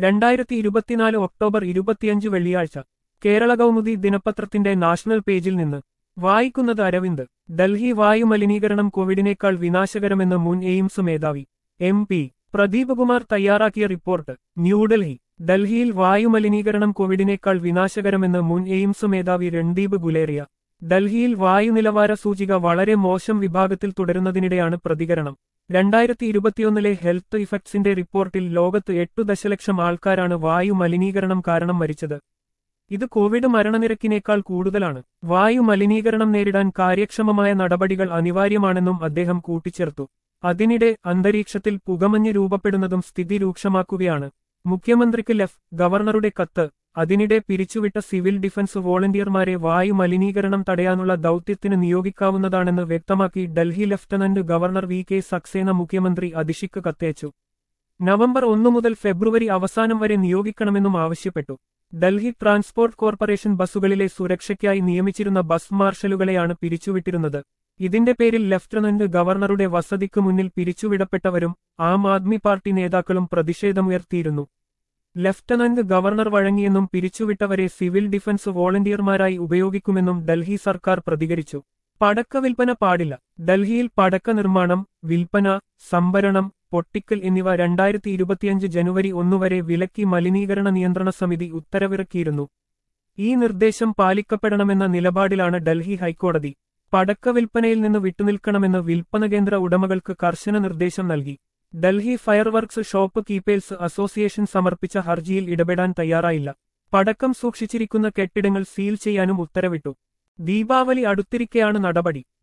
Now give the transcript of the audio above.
രണ്ടായിരത്തി ഇരുപത്തിനാല് ഒക്ടോബർ ഇരുപത്തിയഞ്ച് വെള്ളിയാഴ്ച കേരള കൗമുദി ദിനപത്രത്തിന്റെ നാഷണൽ പേജിൽ നിന്ന് വായിക്കുന്നത് അരവിന്ദ് ഡൽഹി വായു മലിനീകരണം കോവിഡിനേക്കാൾ വിനാശകരമെന്ന് മുൻ എയിംസ് മേധാവി എം പി പ്രദീപ് കുമാർ തയ്യാറാക്കിയ റിപ്പോർട്ട് ന്യൂഡൽഹി ഡൽഹിയിൽ വായു മലിനീകരണം കോവിഡിനേക്കാൾ വിനാശകരമെന്ന് മുൻ എയിംസ് മേധാവി രൺദീപ് ഗുലേറിയ ഡൽഹിയിൽ വായു നിലവാര സൂചിക വളരെ മോശം വിഭാഗത്തിൽ തുടരുന്നതിനിടെയാണ് പ്രതികരണം രണ്ടായിരത്തി ഇരുപത്തിയൊന്നിലെ ഹെൽത്ത് ഇഫക്ട്സിന്റെ റിപ്പോർട്ടിൽ ലോകത്ത് എട്ടു ദശലക്ഷം ആൾക്കാരാണ് വായു മലിനീകരണം കാരണം മരിച്ചത് ഇത് കോവിഡ് മരണനിരക്കിനേക്കാൾ കൂടുതലാണ് വായു മലിനീകരണം നേരിടാൻ കാര്യക്ഷമമായ നടപടികൾ അനിവാര്യമാണെന്നും അദ്ദേഹം കൂട്ടിച്ചേർത്തു അതിനിടെ അന്തരീക്ഷത്തിൽ പുകമഞ്ഞ് രൂപപ്പെടുന്നതും സ്ഥിതി രൂക്ഷമാക്കുകയാണ് മുഖ്യമന്ത്രിക്ക് ലെഫ് ഗവർണറുടെ കത്ത് അതിനിടെ പിരിച്ചുവിട്ട സിവിൽ ഡിഫൻസ് വോളണ്ടിയർമാരെ വായു മലിനീകരണം തടയാനുള്ള ദൌത്യത്തിന് നിയോഗിക്കാവുന്നതാണെന്ന് വ്യക്തമാക്കി Delhi lieutenant governor V K Saxena മുഖ്യമന്ത്രി അതിഷിക്ക് കത്തയച്ചു നവംബർ ഒന്നു മുതൽ ഫെബ്രുവരി അവസാനം വരെ നിയോഗിക്കണമെന്നും ആവശ്യപ്പെട്ടു ഡൽഹി ട്രാൻസ്പോർട്ട് കോർപ്പറേഷൻ ബസ്സുകളിലെ സുരക്ഷയ്ക്കായി നിയമിച്ചിരുന്ന ബസ് മാർഷലുകളെയാണ് പിരിച്ചുവിട്ടിരുന്നത് ഇതിന്റെ പേരിൽ ലഫ്റ്റനന്റ് ഗവർണറുടെ വസതിക്ക് മുന്നിൽ പിരിച്ചുവിടപ്പെട്ടവരും ആം ആദ്മി പാർട്ടി നേതാക്കളും പ്രതിഷേധമുയർത്തിയിരുന്നു ലഫ്റ്റനന്റ് ഗവർണർ വഴങ്ങിയെന്നും പിരിച്ചുവിട്ടവരെ സിവിൽ ഡിഫൻസ് വോളണ്ടിയർമാരായി ഉപയോഗിക്കുമെന്നും ഡൽഹി സർക്കാർ പ്രതികരിച്ചു പടക്ക വിൽപ്പന പാടില്ല ഡൽഹിയിൽ പടക്ക നിർമ്മാണം വിൽപ്പന സംഭരണം പൊട്ടിക്കൽ എന്നിവ രണ്ടായിരത്തി ഇരുപത്തിയഞ്ച് ജനുവരി ഒന്നുവരെ വിലക്കി മലിനീകരണ നിയന്ത്രണ സമിതി ഉത്തരവിറക്കിയിരുന്നു ഈ നിർദ്ദേശം പാലിക്കപ്പെടണമെന്ന നിലപാടിലാണ് ഡൽഹി ഹൈക്കോടതി പടക്ക വിൽപ്പനയിൽ നിന്ന് വിട്ടുനിൽക്കണമെന്ന് വിൽപ്പന കേന്ദ്ര ഉടമകൾക്ക് കർശന നിർദ്ദേശം നൽകി Delhi fireworks shopkeepers association സമർപ്പിച്ച ഹർജിയിൽ ഇടപെടാൻ തയ്യാറായില്ല പടക്കം സൂക്ഷിച്ചിരിക്കുന്ന കെട്ടിടങ്ങൾ സീൽ ചെയ്യാനും ഉത്തരവിട്ടു ദീപാവലി അടുത്തിരിക്കെയാണ് നടപടി